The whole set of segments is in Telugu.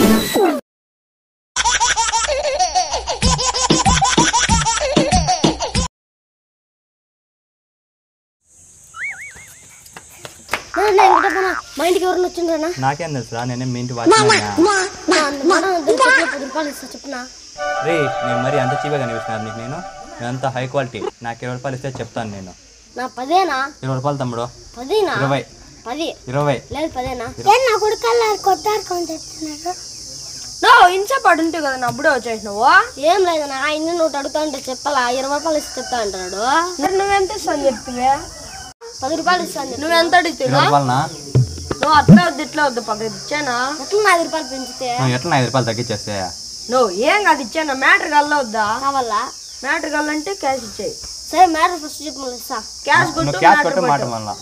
నాన్న, వెంకటప్పన్న, మా ఇంటికి ఎవరైనా వచ్చిండ్రనా నాకేం తెలుసురా నేనే మీ ఇంటి వాచ్మెన్ పది రూపాయలు ఇస్తా చెప్పునా రే నేను మరి అంత చీపగా కనిపిస్తున్నాను నీకు నేను నేనంత హై క్వాలిటీ నాకు ఇరవై రూపాయలు ఇస్తే చెప్తాను నేను నా పదేనా ఇరవై రూపాయలు తమ్ముడు పదినా ఇరవై పది ఇరవై లేదు పదేనా నా కొడుకల్లా కొట్టారు చెప్తున్నారు నో ఇంచేపు ఉంటే కదా నా అప్పుడే వచ్చేసినావు ఏం లేదన్నా ఆయన నోటి అడుగుతా ఉంటే చెప్పాలా ఇరవై రూపాయలు ఇస్తే చెప్తా అంటున్నాడు మరి నువ్వెంత ఇస్తాను చెప్తివే పది రూపాయలు ఇస్తాను చెప్పు. నువ్వెంత అడిగితే ఇరవై రూపాయలనా నువ్వు అట్లా వద్దు ఇట్లా వద్దు పక్కన ఇచ్చానా ఎట్లా ఐదు రూపాయలు పెంచితే నువ్వు ఎట్లా ఐదు రూపాయలు తగ్గించేస్తే నువ్వు ఏం కాదు ఇచ్చానా మ్యాటర్ కల్లా వద్దా కావాలా మ్యాటర్ కల్లంటే క్యాష్ ఇచ్చేయి సరే మ్యాటర్ ఫస్ట్ చెప్పు మళ్ళీ ఇస్తా క్యాష్ నువ్వు కొట్టు క్యాష్ మ్యాటర్ కొట్టు మాట కొట్టు. మళ్ళా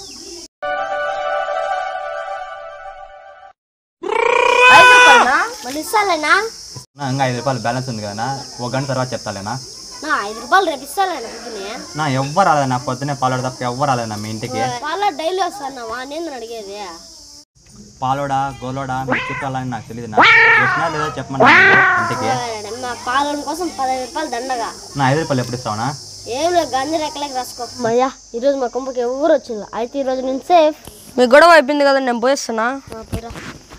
ఐదు రూపాయలనా మళ్ళీ ఇస్తాలేనా నా ఇంకా ఐదు రూపాయలు బ్యాలెన్స్ ఉంది కదా ఒక గంట తర్వాత చెప్తాలేనా నా ఐదు రూపాయలు రేపు ఇస్తాలేనా పొద్దునే నా ఎవ్వరు రాలేదు నా పొద్దునే పాలోడు తప్ప ఎవ్వరు రాలేదు నా మీ ఇంటికి వాళ్ళ డైలీ వస్తాను వాడిని అడిగేది పాలోడా గోలోడా మీ చుట్టాలా అని నాకు తెలియదు నా వచ్చినా లేదో చెప్పమని ఇంటికి మా పాలన కోసం పదహైదు రూపాయలు దండగా నా ఐదు రూపాయలు ఎప్పుడు ఇస్తావునా ఏం లేదు గంజి రెక్కలకి రాసుకో మయ్యా ఈరోజు మా కొంపకి ఎవరు వచ్చింది అయితే ఈరోజు నేను సేఫ్ మీ గొడవ అయిపోయింది కదా నేను పోయిస్తున్నా మా పురా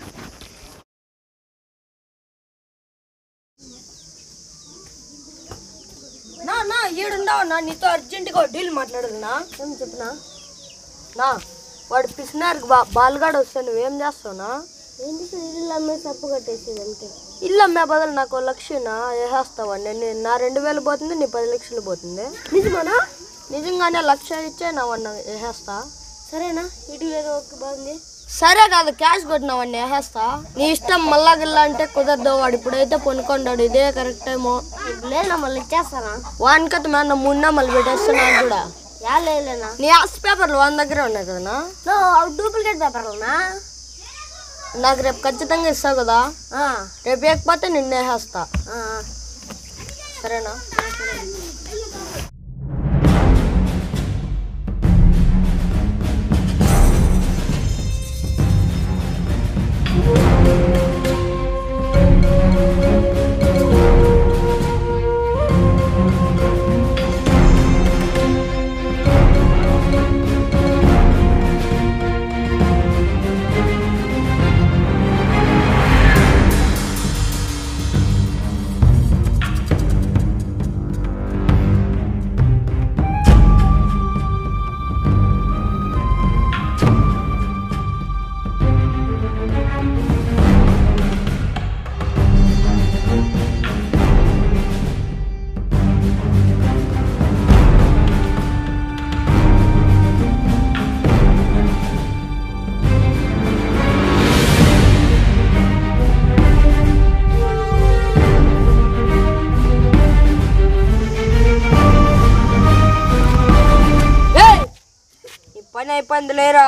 నా నా ఈడుండవు నా నీతో అర్జెంటుగా డీల్ మాట్లాడదునా ఏం చెప్పినా నా వాడు పిసినారికి బా బాల్గాడు వస్తే నువ్వేం చేస్తావునా ఏంటి ఇల్లు అమ్మేసి తప్పు కట్టేసేది అంతే ఇల్లు అమ్మే బదులు నాకు ఓ లక్షనా వేసేస్తావా నేను నా రెండు వేలు పోతుంది నీ పది లక్షలు పోతుంది నిజమానా నిజంగానే లక్ష ఇచ్చే నా వన్న వేసేస్తా సరేనా ఇటు ఏదో ఒక బాగుంది సరే కాదు క్యాష్ కొట్టినావన్నీ వేసేస్తా నీ ఇష్టం మళ్ళా గిల్లా అంటే కుదరదు వాడు ఇప్పుడైతే పొనుకొండాడు ఇదే కరెక్ట్ టైము ఇప్పుడు లేదా మళ్ళీ ఇచ్చేస్తానా వానికత మేన మున్నా మళ్ళీ పెట్టేస్తా నాకు కూడా యా లేలేనా నీ ఆస్తి పేపర్లు వాని దగ్గరే ఉన్నాయి కదనా నో డూప్లికేట్ పేపర్లనా నాకు రేపు ఖచ్చితంగా ఇస్తావు కదా ఆ, రేపు వేయకపోతే నిన్ను వేసేస్తా ఆ, ఆ. సరేనా ఏయ్! ఈ పని అయిపోయింది లేరా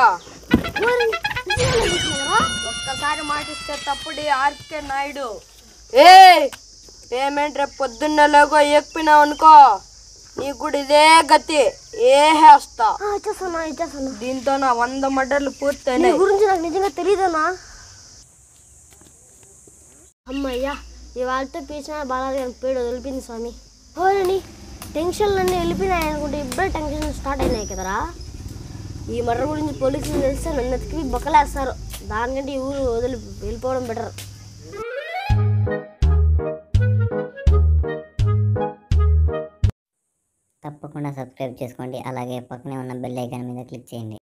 ఒక్కసారి మాటిస్తే తప్పుడు ఆర్కే నాయుడు ఏ పేమెంట్ రేపు పొద్దున్నే లేకో ఎక్కినావు అనుకో నీకు కూడా ఇదే గతి ఏహేస్తా ఆ, ఇచ్చేస్తానా ఇచ్చేస్తానా దీంతో నా వంద మర్డర్లు నీ పూర్తయినాయి గురించి నాకు నిజంగా తెలియదనా అమ్మయ్యా ఇవాళతో పీచిన బాలాజీ గారి పేరు వదిలిపోయింది స్వామి ఓరని టెన్షన్లు అన్నీ వెళ్ళిపోయినాయి అనుకుంటే ఇప్పుడే టెన్షన్ స్టార్ట్ అయినాయి కదరా ఈ మర్ర గురించి పోలీసులు తెలిస్తే నన్ను ఎతికి బొక్కలేస్తారు దానికంటే ఈ ఊరు వదిలి వెళ్ళిపోవడం బెటర్ తప్పకుండా సబ్స్క్రైబ్ చేసుకోండి అలాగే పక్కనే ఉన్న బెల్ ఐకాన్ మీద క్లిక్ చేయండి